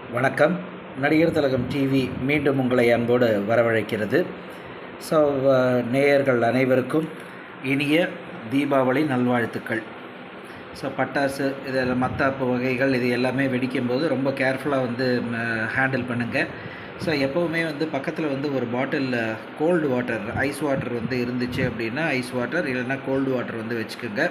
வணக்கம் நடிகர் திலகம் டிவி மீண்டும் உங்களை அன்போடு வரவழைக்கிறது ஸோ நேயர்கள் அனைவருக்கும் இனிய தீபாவளி நல்வாழ்த்துக்கள் ஸோ பட்டாசு இது மத்தாப்பு வகைகள் இது எல்லாமே வெடிக்கும்போது ரொம்ப கேர்ஃபுல்லாக வந்து ஹேண்டில் பண்ணுங்கள் ஸோ எப்போவுமே வந்து பக்கத்தில் வந்து ஒரு பாட்டிலில் கோல்டு வாட்டர் ஐஸ் வாட்டர் வந்து இருந்துச்சு அப்படின்னா ஐஸ் வாட்டர் இல்லைன்னா கோல்டு வாட்டர் வந்து வச்சுக்கோங்க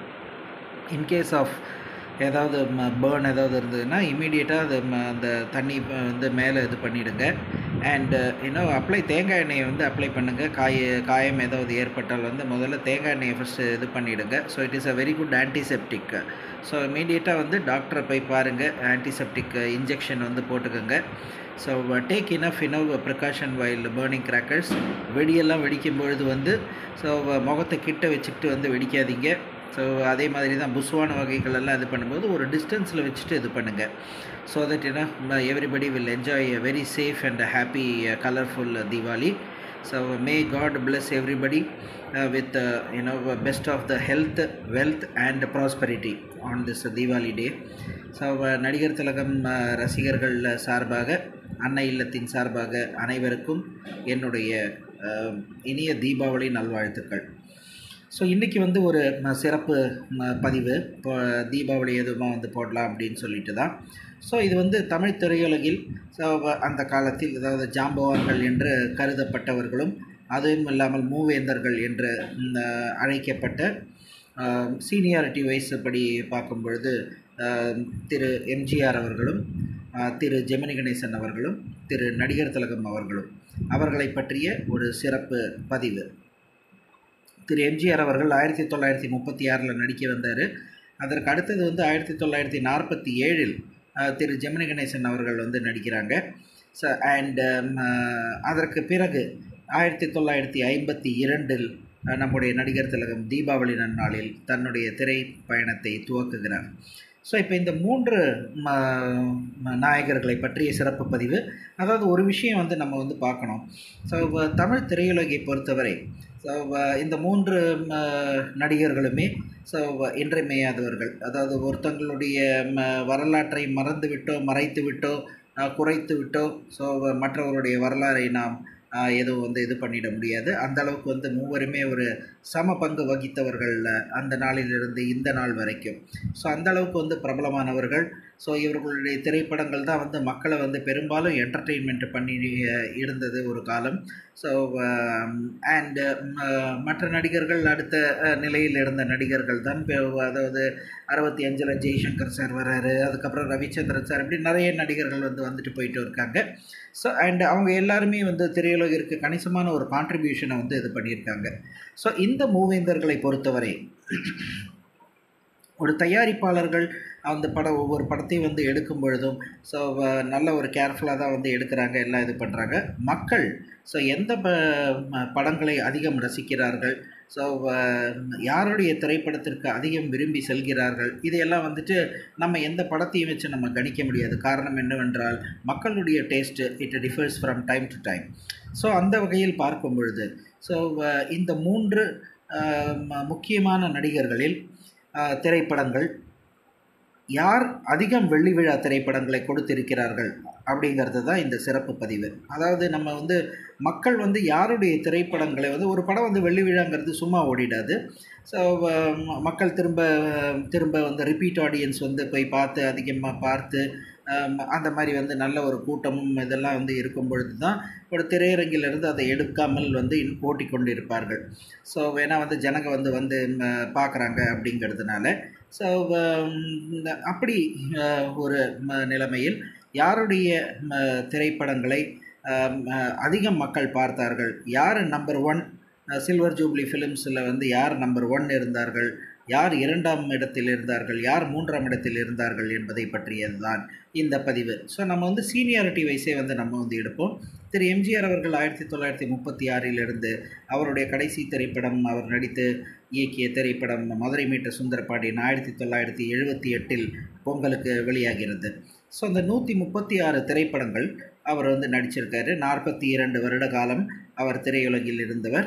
இன்கேஸ் ஆஃப் ஏதாவது பேர்ன் ஏதாவது இருந்ததுன்னா இமீடியட்டாக அது ம- அந்த தண்ணி ப- வந்து மேலே இது பண்ணிவிடுங்க அண்டு இன்னும் அப்ளை தேங்காய் எண்ணெயை வந்து அப்ளை பண்ணுங்கள் காய காயம் ஏதாவது ஏற்பட்டால் வந்து முதல்ல தேங்காய் எண்ணெயை ஃபஸ்ட்டு இது பண்ணிவிடுங்க so it is a very good antiseptic so இமீடியட்டாக வந்து டாக்டரை போய் பாருங்கள் ஆன்டிசெப்டிக் இன்ஜெக்ஷன் வந்து போட்டுக்கோங்க so take enough enough precaution while burning crackers வெடியெல்லாம் வெடிக்கும் பொழுது வந்து ஸோ முகத்தை கிட்ட வச்சுக்கிட்டு வந்து வெடிக்காதீங்க ஸோ அதே மாதிரி தான் புஸ்வான வகைகள் எல்லாம் இது பண்ணும்போது ஒரு டிஸ்டன்ஸில் வச்சுட்டு இது பண்ணுங்கள் so that you know everybody will enjoy a very safe and happy colourful Deepavali so may God bless everybody with you know best of the health wealth and prosperity on this Deepavali day so Nadigar Thilagam uh, ரசிகர்கள் சார்பாக அன்னை இல்லத்தின் சார்பாக அனைவருக்கும் என்னுடைய uh, இனிய தீபாவளி நல்வாழ்த்துக்கள் so இன்றைக்கி வந்து ஒரு ம, சிறப்பு ம, பதிவு இப்போ தீபாவளி எதுவுமா வந்து போடலாம் அப்படின்னு சொல்லிட்டு தான் ஸோ இது வந்து தமிழ் திரையுலகில் ஸோ அந்த காலத்தில் அதாவது ஜாம்பவான்கள் என்று கருதப்பட்டவர்களும் அதுவும் இல்லாமல் மூவேந்தர்கள் என்று ம், அழைக்கப்பட்ட சீனியாரிட்டி வயசு படி பார்க்கும் பொழுது ஆஹ், திரு எம்ஜிஆர் அவர்களும் ஆஹ், திரு ஜெமினி கணேசன் அவர்களும் திரு நடிகர் திலகம் அவர்களும் அவர்களை பற்றிய ஒரு சிறப்பு பதிவு திரு எம்ஜிஆர் அவர்கள் ஆயிரத்தி தொள்ளாயிரத்தி முப்பத்தி ஆறில் நடிக்க வந்தார் அதற்கு அடுத்தது வந்து ஆயிரத்தி தொள்ளாயிரத்தி நாற்பத்தி ஏழில் திரு ஜெமினி கணேசன் அவர்கள் வந்து நடிக்கிறாங்க ஸோ அண்ட் அதற்கு பிறகு ஆயிரத்தி தொள்ளாயிரத்தி ஐம்பத்தி இரண்டில் அஹ், நம்முடைய நடிகர் திலகம் தீபாவளி நன்னாளில் தன்னுடைய திரை பயணத்தை துவக்குகிறார் ஸோ இப்போ இந்த மூன்று ம, ம, நாயகர்களை பற்றிய சிறப்பு பதிவு அதாவது ஒரு விஷயம் வந்து நம்ம வந்து பார்க்கணும் ஸோ தமிழ் திரையுலகை பொறுத்தவரை ஸோ இந்த மூன்று ம, நடிகர்களுமே ஸோ இன்றியமையாதவர்கள் அதாவது ஒருத்தங்களுடைய ம, வரலாற்றை மறந்து விட்டோ மறைத்து விட்டோ அஹ், குறைத்து விட்டோ ஸோ மற்றவருடைய வரலாறை நாம் அஹ், எதுவும் வந்து இது பண்ணிட முடியாது அந்த அளவுக்கு வந்து மூவருமே ஒரு சம பங்கு வகித்தவர்கள் அஹ், அந்த நாளிலிருந்து இந்த நாள் வரைக்கும் ஸோ அந்த அளவுக்கு வந்து பிரபலமானவர்கள் ஸோ இவர்களுடைய திரைப்படங்கள் தான் வந்து மக்களை வந்து பெரும்பாலும் என்டர்டெயின்மெண்ட் பண்ணி அஹ், இருந்தது ஒரு காலம் ஸோ அண்டு மற்ற நடிகர்கள் அடுத்த அஹ், நிலையில் இருந்த நடிகர்கள் தான் இப்ப அதாவது அறுபத்தி அஞ்சில் ஜெய்சங்கர் சார் வராரு அதுக்கப்புறம் ரவிச்சந்திரன் சார் இப்படி நிறைய நடிகர்கள் வந்து வந்துட்டு போயிட்டு இருக்காங்க ஸோ அண்ட் அவங்க எல்லாருமே வந்து திரையுலகிற்கு கணிசமான ஒரு கான்ட்ரிபியூஷனை வந்து இது பண்ணியிருக்காங்க ஸோ இந்த மூவேந்தர்களை பொறுத்தவரை ஒரு தயாரிப்பாளர்கள் அந்த படம் ஒவ்வொரு படத்தையும் வந்து எடுக்கும் பொழுதும் ஸோ நல்ல ஒரு கேர்ஃபுல்லாக தான் வந்து எடுக்கிறாங்க எல்லாம் இது பண்ணுறாங்க மக்கள் ஸோ எந்த ப ம- படங்களை அதிகம் ரசிக்கிறார்கள் ஸோ யாருடைய திரைப்படத்திற்கு அதிகம் விரும்பி செல்கிறார்கள் இதையெல்லாம் வந்துட்டு நம்ம எந்த படத்தையும் வச்சு நம்ம கணிக்க முடியாது காரணம் என்னவென்றால் மக்களுடைய taste it differs from time to time so அந்த வகையில் பார்க்கும் பொழுது ஸோ இந்த மூன்று அஹ், ம- முக்கியமான நடிகர்களில் அஹ், திரைப்படங்கள் யார் அதிகம் வெள்ளி விழா திரைப்படங்களை கொடுத்திருக்கிறார்கள் அப்படிங்கிறது தான் இந்த சிறப்பு பதிவு அதாவது நம்ம வந்து மக்கள் வந்து யாருடைய திரைப்படங்களை வந்து ஒரு படம் வந்து வெள்ளி விழாங்கிறது சும்மா ஓடிடாது ஸோ மக்கள் திரும்ப திரும்ப வந்து ரிப்பீட் ஆடியன்ஸ் வந்து போய் பார்த்து அதிகமாக பார்த்து ஆம், அந்த மாதிரி வந்து நல்ல ஒரு கூட்டமும் இதெல்லாம் வந்து இருக்கும் பொழுது தான் ஒரு திரையரங்கிலிருந்து அதை எடுக்காமல் வந்து இன் ஓட்டிக்கொண்டு இருப்பார்கள் ஸோ வேணா வந்து ஜனங்க வந்து வந்து பார்க்குறாங்க அப்படிங்கிறதுனால ஸோ அப்படி அஹ், ஒரு ம- நிலைமையில் யாருடைய ம, திரைப்படங்களை அஹ், ம- அதிகம் மக்கள் பார்த்தார்கள் யார் நம்பர் ஒன் சில்வர் ஜூப்ளி ஃபிலிம்ஸில் வந்து யார் நம்பர் ஒன் இருந்தார்கள் யார் இரண்டாம் இடத்தில் இருந்தார்கள் யார் மூன்றாம் இடத்தில் இருந்தார்கள் என்பதை பற்றியது தான் இந்த பதிவு ஸோ நம்ம வந்து சீனியாரிட்டி வைஸே வந்து நம்ம வந்து எடுப்போம் திரு எம்ஜிஆர் அவர்கள் ஆயிரத்தி தொள்ளாயிரத்தி முப்பத்தி ஆறிலிருந்து அவருடைய கடைசி திரைப்படம் அவர் நடித்து இயக்கிய திரைப்படம் மதுரை மீட்ட சுந்தரபாண்டியன் ஆயிரத்தி தொள்ளாயிரத்தி எழுபத்தி எட்டில் பொங்கலுக்கு வெளியாகிறது ஸோ அந்த நூற்றி முப்பத்தி ஆறு திரைப்படங்கள் அவர் வந்து நடிச்சிருக்காரு நாற்பத்தி இரண்டு வருட காலம் அவர் திரையுலகில் இருந்தவர்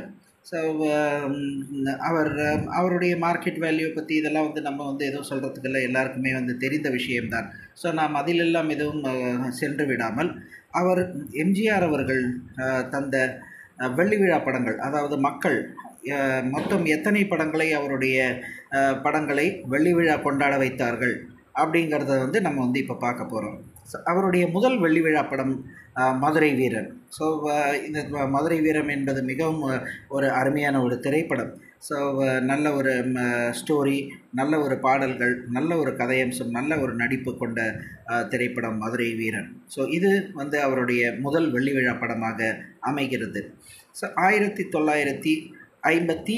ஸோ அவர் அவருடைய மார்க்கெட் வேல்யூ பற்றி இதெல்லாம் வந்து நம்ம வந்து எதுவும் சொல்கிறதுக்கு இல்லை எல்லாருக்குமே வந்து தெரிந்த விஷயம்தான் ஸோ நாம் அதிலெல்லாம் எதுவும் அஹ், சென்று விடாமல் அவர் எம்ஜிஆர் அவர்கள் அஹ், தந்த அஹ், வெள்ளி விழா படங்கள் அதாவது மக்கள் அஹ், மொத்தம் எத்தனை படங்களை அவருடைய அஹ், படங்களை வெள்ளி விழா கொண்டாட வைத்தார்கள் அப்படிங்கிறத வந்து நம்ம வந்து இப்போ பார்க்க போகிறோம் அவருடைய முதல் வெள்ளி விழா படம் அஹ், மதுரை வீரன் ஸோ இந்த மதுரை வீரம் என்பது மிகவும் அஹ், ஒரு அருமையான ஒரு திரைப்படம் ஸோ நல்ல ஒரு ஸ்டோரி நல்ல ஒரு பாடல்கள் நல்ல ஒரு கதையம்சம் நல்ல ஒரு நடிப்பு கொண்ட அஹ், திரைப்படம் மதுரை வீரன் ஸோ இது வந்து அவருடைய முதல் வெள்ளி விழா படமாக அமைகிறது ஸோ ஆயிரத்தி தொள்ளாயிரத்தி ஐம்பத்தி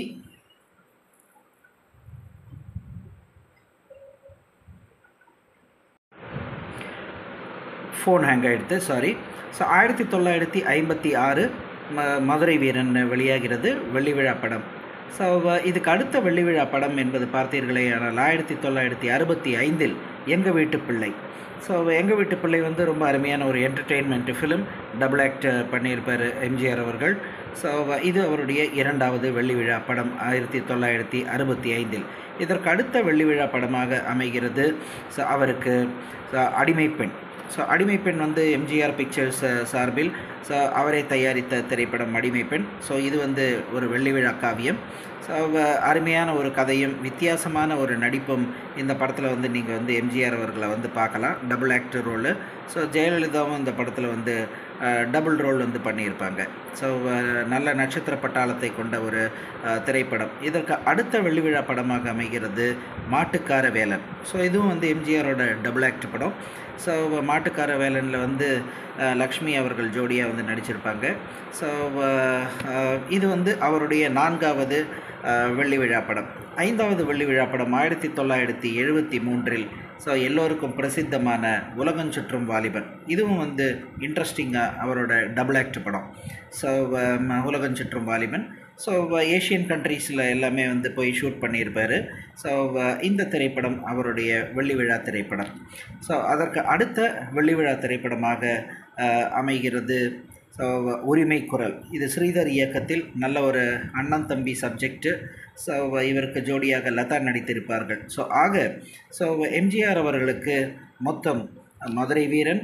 ஃபோன் ஹேங் ஆகிடுது சாரி ஸோ ஆயிரத்தி தொள்ளாயிரத்தி ஐம்பத்தி ஆறு ம மதுரை வீரன் வெளியாகிறது வெள்ளி விழா படம் ஸோ இதுக்கு அடுத்த வெள்ளி விழா படம் என்பது பார்த்தீர்களே ஆனால் ஆயிரத்தி தொள்ளாயிரத்தி அறுபத்தி ஐந்தில் எங்கள் வீட்டு பிள்ளை ஸோ எங்கள் வீட்டு பிள்ளை வந்து ரொம்ப அருமையான ஒரு என்டர்டெயின்மெண்ட் ஃபிலிம் டபுள் ஆக்ட் பண்ணியிருப்பார் எம்ஜிஆர் அவர்கள் ஸோ இது அவருடைய இரண்டாவது வெள்ளி விழா படம் ஆயிரத்தி தொள்ளாயிரத்தி அறுபத்தி ஐந்தில் இதற்கு அடுத்த வெள்ளி விழா படமாக அமைகிறது ஸோ அவருக்கு ஸோ அடிமைப்பெண் ஸோ அடிமைப்பெண் வந்து எம்ஜிஆர் பிக்சர்ஸ் சார்பில் ஸோ அவரே தயாரித்த திரைப்படம் அடிமைப்பெண் ஸோ இது வந்து ஒரு வெள்ளி விழா காவியம் ஸோ அருமையான ஒரு கதையும் வித்தியாசமான ஒரு நடிப்பும் இந்த படத்தில் வந்து நீங்கள் வந்து எம்ஜிஆர் அவர்களை வந்து பார்க்கலாம் டபுள் ஆக்டர் ரோலு ஸோ ஜெயலலிதாவும் இந்த படத்தில் வந்து டபுள் ரோல் வந்து பண்ணியிருப்பாங்க ஸோ நல்ல நட்சத்திர பட்டாளத்தை கொண்ட ஒரு அஹ், திரைப்படம் இதற்கு அடுத்த வெள்ளி விழா படமாக அமைகிறது மாட்டுக்கார வேலன் ஸோ இதுவும் வந்து எம்ஜிஆரோட டபுள் ஆக்ட் படம் ஸோ மாட்டுக்கார வேலனில் வந்து அஹ், லக்ஷ்மி அவர்கள் ஜோடியாக வந்து நடிச்சிருப்பாங்க ஸோ இது வந்து அவருடைய நான்காவது அஹ், வெள்ளி விழா படம் ஐந்தாவது வெள்ளி விழா படம் ஆயிரத்தி தொள்ளாயிரத்தி எழுபத்தி மூன்றில் ஸோ எல்லோருக்கும் பிரசித்தமான உலகம் சுற்றும் வாலிபன் இதுவும் வந்து இன்ட்ரெஸ்டிங்காக அவரோட டபுள் ஆக்ட் படம் ஸோ உலகம் சுற்றும் வாலிபன் ஸோ ஏஷியன் கண்ட்ரீஸில் எல்லாமே வந்து போய் ஷூட் பண்ணியிருப்பார் ஸோ இந்த திரைப்படம் அவருடைய வெள்ளி விழா திரைப்படம் ஸோ அதற்கு அடுத்த வெள்ளி விழா திரைப்படமாக அஹ், அமைகிறது ஸோ உரிமை குரல் இது ஸ்ரீதர் இயக்கத்தில் நல்ல ஒரு அண்ணன் தம்பி சப்ஜெக்ட்டு ஸோ இவருக்கு ஜோடியாக லதா நடித்திருப்பார்கள் ஸோ ஆக ஸோ எம்ஜிஆர் அவர்களுக்கு மொத்தம் மதுரை வீரன்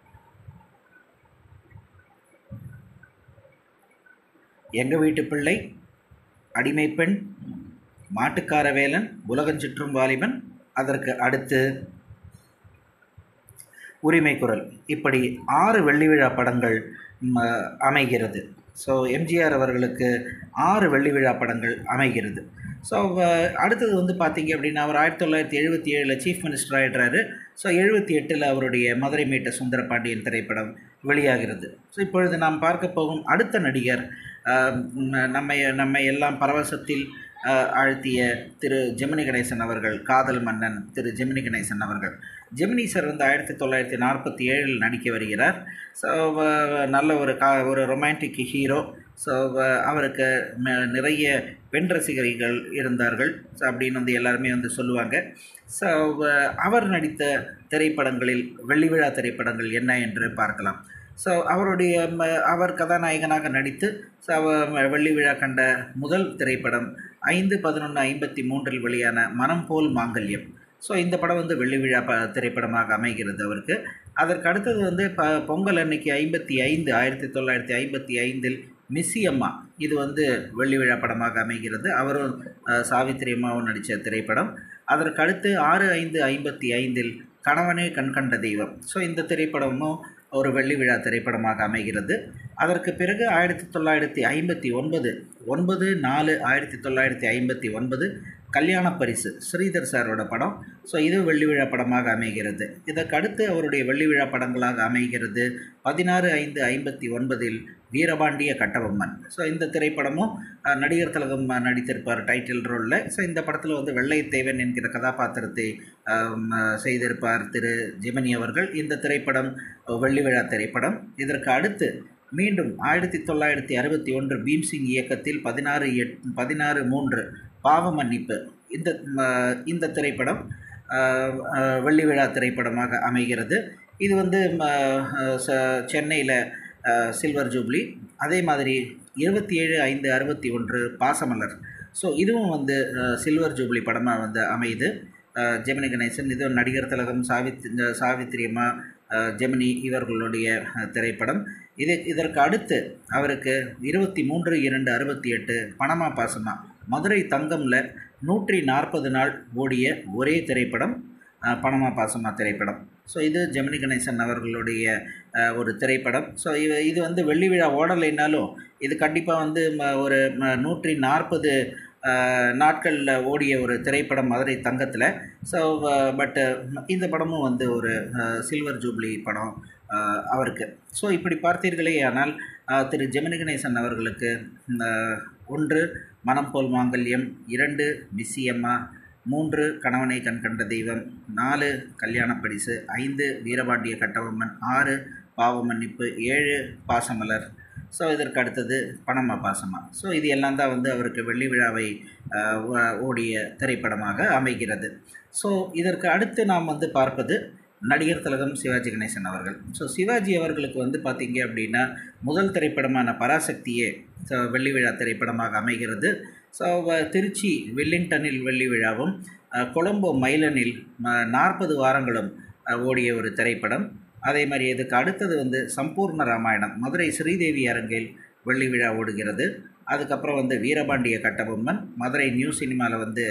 எங்கள் வீட்டு பிள்ளை அடிமைப்பெண் மாட்டுக்கார வேலன் உலகம் சுற்றும் வாலிபன் அதற்கு அடுத்து உரிமை குரல் இப்படி ஆறு வெள்ளி விழா படங்கள் ம், அமைகிறது ஸோ எம்ஜிஆர் அவர்களுக்கு ஆறு வெள்ளி விழா படங்கள் அமைகிறது ஸோ அடுத்தது வந்து பார்த்தீங்க அப்படின்னா அவர் ஆயிரத்தி தொள்ளாயிரத்தி எழுபத்தி ஏழில் சீஃப் மினிஸ்டர் ஆகிடுறாரு ஸோ எழுபத்தி எட்டில் அவருடைய மதுரை மீட்ட சுந்தரபாண்டியன் திரைப்படம் வெளியாகிறது ஸோ இப்பொழுது நாம் பார்க்க போகும் அடுத்த நடிகர் ஆஹ், ம், நம்மை நம்மை எல்லாம் பரவசத்தில் ஆஹ், ஆழ்த்திய திரு ஜெமினி கணேசன் அவர்கள் காதல் மன்னன் திரு ஜெமினி கணேசன் அவர்கள் ஜெமினி சார் வந்து ஆயிரத்தி தொள்ளாயிரத்தி நாற்பத்தி ஏழில் நடிக்க வருகிறார் ஸோ நல்ல ஒரு கா ஒரு ரொமான்டிக் ஹீரோ ஸோ அவருக்கு ம- நிறைய பெண் ரசிகர்கள் இருந்தார்கள் ஸோ அப்படின்னு வந்து எல்லாருமே வந்து சொல்லுவாங்க ஸோ அவர் நடித்த திரைப்படங்களில் வெள்ளி விழா திரைப்படங்கள் என்ன என்று பார்க்கலாம் ஸோ அவருடைய ம- அவர் கதாநாயகனாக நடித்து ஸோ அவர் வெள்ளி விழா கண்ட முதல் திரைப்படம் ஐந்து பதினொன்று ஐம்பத்தி மூன்றில் வெளியான மனம் போல் மாங்கல்யம் ஸோ இந்த படம் வந்து வெள்ளி விழா ப திரைப்படமாக அமைகிறது அவருக்கு அதற்கு அடுத்தது வந்து ப பொங்கல் அன்னைக்கு ஐம்பத்தி ஐந்து ஆயிரத்தி தொள்ளாயிரத்தி ஐம்பத்தி ஐந்தில் மிஸ்ஸி அம்மா இது வந்து வெள்ளி விழா படமாக அமைகிறது அவரும் அஹ், சாவித்திரி அம்மாவும் நடித்த திரைப்படம் அதற்கு அடுத்து ஆறு ஐந்து ஐம்பத்தி ஐந்தில் கணவனே கண்கண்ட தெய்வம் ஸோ இந்த திரைப்படமும் ஒரு வெள்ளி விழா திரைப்படமாக அமைகிறது அதற்கு பிறகு ஆயிரத்தி தொள்ளாயிரத்தி ஐம்பத்தி ஒன்பது ஒன்பது நாலு ஆயிரத்தி தொள்ளாயிரத்தி ஐம்பத்தி ஒன்பது கல்யாண பரிசு ஸ்ரீதர் சாரோட படம் ஸோ இது வெள்ளி விழா படமாக அமைகிறது இதற்கு அடுத்து அவருடைய வெள்ளி விழா படங்களாக அமைகிறது பதினாறு ஐந்து ஐம்பத்தி ஒன்பதில் வீரபாண்டிய கட்டபொம்மன் ஸோ இந்த திரைப்படமும் அஹ், நடிகர் திலகம் அஹ், நடித்திருப்பார் டைட்டில் ரோலில் ஸோ இந்த படத்தில் வந்து வெள்ளைத்தேவன் என்கிற கதாபாத்திரத்தை ஆம், அஹ், செய்திருப்பார் திரு ஜெமினி அவர்கள் இந்த திரைப்படம் அஹ், வெள்ளி விழா திரைப்படம் இதற்கு அடுத்து மீண்டும் ஆயிரத்தி தொள்ளாயிரத்தி அறுபத்தி ஒன்று பீம்சிங் இயக்கத்தில் பதினாறு எட் பதினாறு மூன்று பாவ மன்னிப்பு இந்த ம, இந்த திரைப்படம் அஹ், அஹ், வெள்ளி விழா திரைப்படமாக அமைகிறது இது வந்து சென்னையில் சில்வர் ஜூப்ளி அதே மாதிரி இருபத்தி ஏழு ஐந்து அறுபத்தி ஒன்று பாசமலர் ஸோ இதுவும் வந்து சில்வர் ஜூப்ளி படமாக வந்து அமையுது அஹ், ஜெமினி கணேசன் இது நடிகர் திலகம் சாவித் இந்த சாவித்திரி அம்மா அஹ், ஜெமினி இவர்களுடைய அஹ், திரைப்படம் இது இதற்கு அடுத்து அவருக்கு இருபத்தி மூன்று இரண்டு அறுபத்தி எட்டு பணமா பாசமா மதுரை தங்கம்ல நூற்றி நாற்பது நாள் ஓடிய ஒரே திரைப்படம் அஹ், பணமா பாசமா திரைப்படம் ஸோ இது ஜெமினி கணேசன் அவர்களுடைய அஹ், ஒரு திரைப்படம் ஸோ இது இது வந்து வெள்ளி விழா ஓடலைனாலும் இது கண்டிப்பாக வந்து ம- ஒரு ம- நூற்றி நாற்பது நாட்களில் ஓடிய ஒரு திரைப்படம் மதுரை தங்கத்தில் ஸோ பட்டு இந்த படமும் வந்து ஒரு சில்வர் ஜூப்ளி படம் அஹ், அவருக்கு ஸோ இப்படி பார்த்தீர்களே ஆனால் அஹ், திரு ஜெமினி கணேசன் அவர்களுக்கு அஹ், ஒன்று மனம் போல் மாங்கல்யம் இரண்டு மிஸ்ஸியம்மா மூன்று கணவனை கண்கண்ட தெய்வம் நாலு கல்யாண பரிசு ஐந்து வீரபாண்டிய கட்டபொம்மன் ஆறு பாவ மன்னிப்பு ஏழு பாசமலர் ஸோ இதற்கு அடுத்தது பணமா பாசமா ஸோ இது எல்லாம் தான் வந்து அவருக்கு வெள்ளி விழாவை அஹ், ஓ- ஓடிய திரைப்படமாக அமைகிறது ஸோ இதற்கு அடுத்து நாம் வந்து பார்ப்பது நடிகர் திலகம் சிவாஜி கணேசன் அவர்கள் ஸோ சிவாஜி அவர்களுக்கு வந்து பார்த்தீங்க அப்படின்னா முதல் திரைப்படமான பராசக்தியே ஸோ வெள்ளி விழா திரைப்படமாக அமைகிறது ஸோ திருச்சி வெல்லிங்டனில் வெள்ளி விழாவும் அஹ், கொலம்போ மைலனில் நாற்பது வாரங்களும் அஹ், ஓடிய ஒரு திரைப்படம் அதே மாதிரி இதுக்கு அடுத்தது வந்து சம்பூர்ண ராமாயணம் மதுரை ஸ்ரீதேவி அரங்கில் வெள்ளி விழா ஓடுகிறது அதுக்கப்புறம் வந்து வீரபாண்டிய கட்டபொம்மன் மதுரை நியூ சினிமாவில் வந்து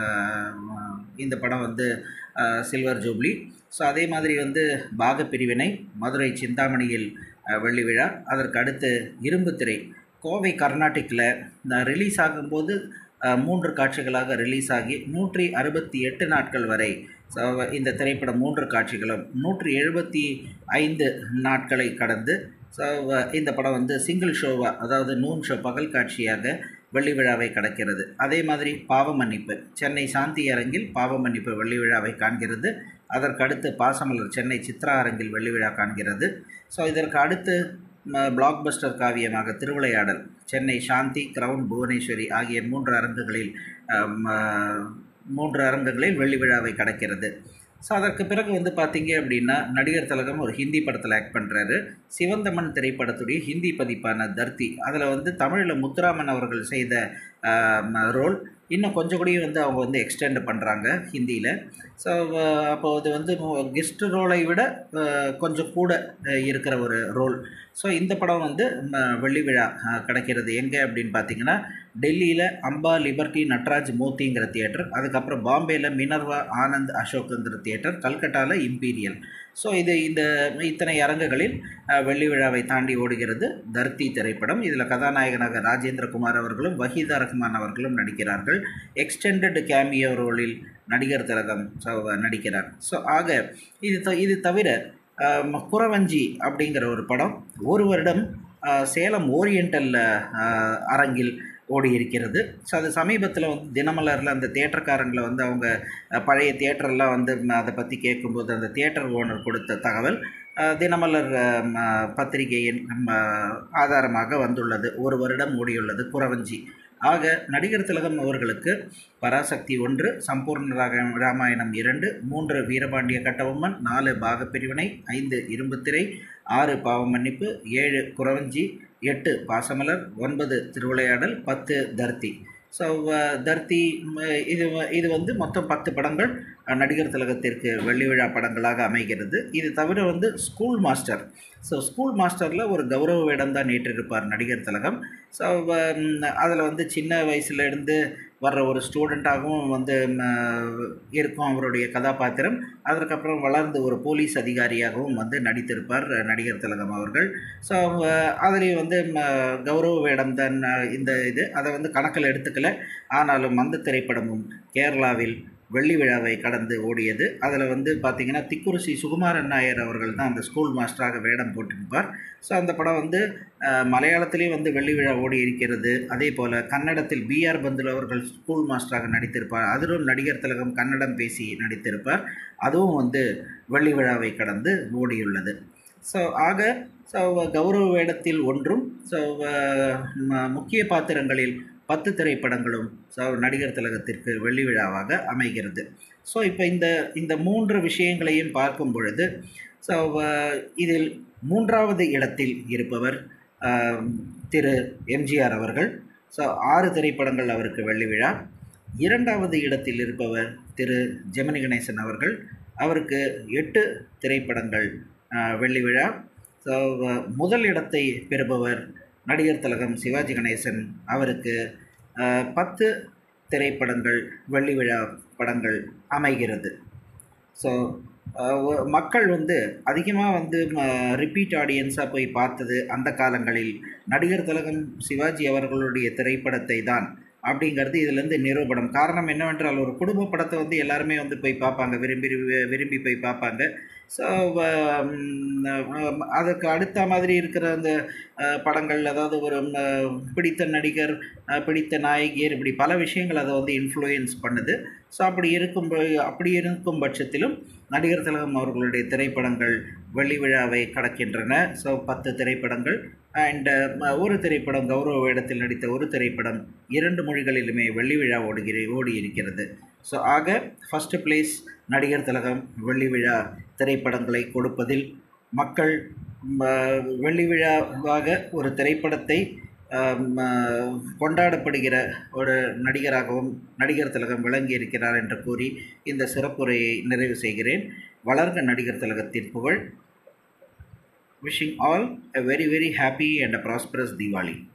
அஹ், இந்த படம் வந்து அஹ், சில்வர் ஜூப்ளி ஸோ அதே மாதிரி வந்து பாகப்பிரிவினை மதுரை சிந்தாமணியில் அஹ், வெள்ளி விழா அதற்கு அடுத்து இரும்பு திரை கோவை கர்நாடிக்கில் ரிலீஸ் ஆகும்போது அஹ், மூன்று காட்சிகளாக ரிலீஸ் ஆகி நூற்றி அறுபத்தி எட்டு நாட்கள் வரை ஸோ இந்த திரைப்படம் மூன்று காட்சிகளும் நூற்றி எழுபத்தி ஐந்து நாட்களை கடந்து ஸோ இந்த படம் வந்து சிங்கிள் ஷோவாக அதாவது நூன் ஷோ பகல் காட்சியாக வெள்ளி விழாவை கடக்கிறது அதே மாதிரி பாவ மன்னிப்பு சென்னை சாந்தி அரங்கில் பாவ மன்னிப்பு வெள்ளி விழாவை காண்கிறது அதற்கு அடுத்து பாசமலர் சென்னை சித்ரா அரங்கில் வெள்ளி விழா காண்கிறது ஸோ இதற்கு அடுத்து பிளாக் பஸ்டர் காவியமாக திருவிளையாடல் சென்னை சாந்தி கிரவுன் புவனேஸ்வரி ஆகிய மூன்று அரங்குகளில் அஹ், ம- மூன்று அரங்குகளில் வெள்ளி விழாவை கடக்கிறது ஸோ அதற்கு பிறகு வந்து பார்த்தீங்க அப்படின்னா நடிகர் திலகம் ஒரு ஹிந்தி படத்தில் ஆக்ட் பண்ணுறாரு சிவந்தமன் திரைப்படத்துடைய ஹிந்தி பதிப்பான தர்த்தி அதில் வந்து தமிழில் முத்துராமன் அவர்கள் செய்த ரோல் இன்னும் கொஞ்சம் கூடயும் வந்து அவங்க வந்து எக்ஸ்டெண்ட் பண்ணுறாங்க ஹிந்தியில் ஸோ அப்போ அது வந்து கெஸ்ட் ரோலை விட அஹ், கொஞ்சம் கூட அஹ், இருக்கிற ஒரு ரோல் ஸோ இந்த படம் வந்து ம, வெள்ளி விழா அஹ், கிடைக்கிறது எங்கே அப்படின்னு பார்த்தீங்கன்னா டெல்லியில் அம்பா லிபர்ட்டி நட்ராஜ் மோத்திங்கிற தியேட்டர் அதுக்கப்புறம் பாம்பேயில் மினர்வா ஆனந்த் அசோக்குங்கிற தியேட்டர் கல்கட்டாவில் இம்பீரியல் ஸோ இது இந்த இத்தனை அரங்குகளில் அஹ், வெள்ளி விழாவை தாண்டி ஓடுகிறது தர்த்தி திரைப்படம் இதில் கதாநாயகனாக ராஜேந்திரகுமார் அவர்களும் வஹீதா ரஹ்மான் அவர்களும் நடிக்கிறார்கள் எக்ஸ்டெண்டட் கேமியோ ரோலில் நடிகர் திலகம் ஸோ நடிக்கிறார் ஸோ ஆக இது த இது தவிர அஹ், குறவஞ்சி அப்படிங்கிற ஒரு படம் ஒரு வருடம் அஹ், சேலம் ஓரியண்டல் அஹ், அரங்கில் ஓடி இருக்கிறது ஸோ அது சமீபத்தில் வந்து தினமலரில் அந்த தேட்டர்காரங்களை வந்து அவங்க அஹ், பழைய தியேட்டர்லாம் வந்து ம, அதை பற்றி கேட்கும்போது அந்த தியேட்டர் ஓனர் கொடுத்த தகவல் அஹ், தினமலர் அஹ், ம, பத்திரிகையின் ம, ஆதாரமாக வந்துள்ளது ஒரு வருடம் ஓடியுள்ளது குறவஞ்சி ஆக நடிகர் திலகம் அவர்களுக்கு பராசக்தி ஒன்று சம்பூர்ண ராக ராமாயணம் இரண்டு மூன்று வீரபாண்டிய கட்டபொம்மன் நாலு பாகப்பிரிவினை ஐந்து இரும்புத்திரை ஆறு பாவமன்னிப்பு ஏழு குறவஞ்சி எட்டு பாசமலர் ஒன்பது திருவிளையாடல் பத்து தர்த்தி ஸோ தர்த்தி ம, இது வ- இது வந்து மொத்தம் பத்து படங்கள் அஹ், நடிகர் திலகத்திற்கு வெள்ளி விழா படங்களாக அமைகிறது இது தவிர வந்து ஸ்கூல் மாஸ்டர் ஸோ ஸ்கூல் மாஸ்டரில் ஒரு கௌரவ வேடம் தான் ஏற்றிருப்பார் நடிகர் திலகம் ஸோ அதில் வந்து சின்ன வயசுலேருந்து வர்ற ஒரு ஸ்டூடெண்ட்டாகவும் வந்து ம, இருக்கும் அவருடைய கதாபாத்திரம் அதற்கப்புறம் வளர்ந்து ஒரு போலீஸ் அதிகாரியாகவும் வந்து நடித்திருப்பார் அஹ், நடிகர் திலகம் அவர்கள் ஸோ அதுலேயும் வந்து ம, கௌரவ வேடம் தான் அஹ், இந்த இது அதை வந்து கணக்கில் எடுத்துக்கல ஆனாலும் அந்த திரைப்படமும் கேரளாவில் வெள்ளி விழாவை கடந்து ஓடியது அதில் வந்து பார்த்திங்கன்னா திக்குறிச்சி சுகுமாரன் நாயர் அவர்கள் தான் அந்த ஸ்கூல் மாஸ்டராக வேடம் போட்டிருப்பார் ஸோ அந்த படம் வந்து அஹ், மலையாளத்திலேயும் வந்து வெள்ளி விழா ஓடி இருக்கிறது அதே போல் கன்னடத்தில் பிஆர் பந்துல் அவர்கள் ஸ்கூல் மாஸ்டராக நடித்திருப்பார் அதிலும் நடிகர் திலகம் கன்னடம் பேசி நடித்திருப்பார் அதுவும் வந்து வெள்ளி விழாவை கடந்து ஓடியுள்ளது ஸோ ஆக ஸோ கௌரவ வேடத்தில் ஒன்றும் ஸோ முக்கிய பாத்திரங்களில் பத்து திரைப்படங்களும் ஸோ நடிகர் திலகத்திற்கு வெள்ளி விழாவாக அமைகிறது ஸோ இப்போ இந்த இந்த மூன்று விஷயங்களையும் பார்க்கும் பொழுது ஸோ இதில் மூன்றாவது இடத்தில் இருப்பவர் ஆம், திரு எம்ஜிஆர் அவர்கள் ஸோ ஆறு திரைப்படங்கள் அவருக்கு வெள்ளி விழா இரண்டாவது இடத்தில் இருப்பவர் திரு ஜெமினி கணேசன் அவர்கள் அவருக்கு எட்டு திரைப்படங்கள் ஆ, வெள்ளி விழா ஸோ முதல் இடத்தை பெறுபவர் நடிகர் திலகம் சிவாஜி கணேசன் அவருக்கு ஆ, பத்து திரைப்படங்கள் வெள்ளி விழா படங்கள் அமைகிறது ஸோ மக்கள் வந்து அதிகமாக வந்து ரிப்பீட் ஆடியன்ஸாக போய் பார்த்தது அந்த காலங்களில் நடிகர் திலகம் சிவாஜி அவர்களுடைய திரைப்படத்தை தான் அப்படிங்கிறது இதுலேருந்து நிரூபணம் காரணம் என்னவென்றால் ஒரு குடும்ப படத்தை வந்து எல்லாருமே வந்து போய் பார்ப்பாங்க விரும்பி விரும்பி போய் பார்ப்பாங்க ஸோ அதுக்கு அடுத்த மாதிரி இருக்கிற அந்த அஹ், படங்கள் அதாவது ஒரு ம், பிடித்த நடிகர் அஹ், பிடித்த நாயகியர் இப்படி பல விஷயங்கள் அதை வந்து இன்ஃப்ளூயன்ஸ் பண்ணுது ஸோ அப்படி இருக்கும் பொ- அப்படி இருக்கும் பட்சத்திலும் நடிகர் திலகம் அவர்களுடைய திரைப்படங்கள் வெள்ளி விழாவை கடக்கின்றன ஸோ பத்து திரைப்படங்கள் அண்ட் ஒரு திரைப்படம் கௌரவ வேடத்தில் நடித்த ஒரு திரைப்படம் இரண்டு மொழிகளிலுமே வெள்ளி விழா ஓடுகிற ஓடி இருக்கிறது ஸோ ஆக ஃபஸ்ட்டு பிளேஸ் நடிகர் திலகம் வெள்ளி விழா திரைப்படங்களை கொடுப்பதில் மக்கள் ம, வெள்ளி விழாவாக ஒரு திரைப்படத்தை ஆம், ஆ, கொண்டாடப்படுகிற ஒரு நடிகராகவும் நடிகர் திலகம் விளங்கி இருக்கிறார் என்று கூறி இந்த சிறப்புரையை நிறைவு செய்கிறேன் வளர்க நடிகர் திலகத்தின் புகழ் wishing all a very very happy and a prosperous Diwali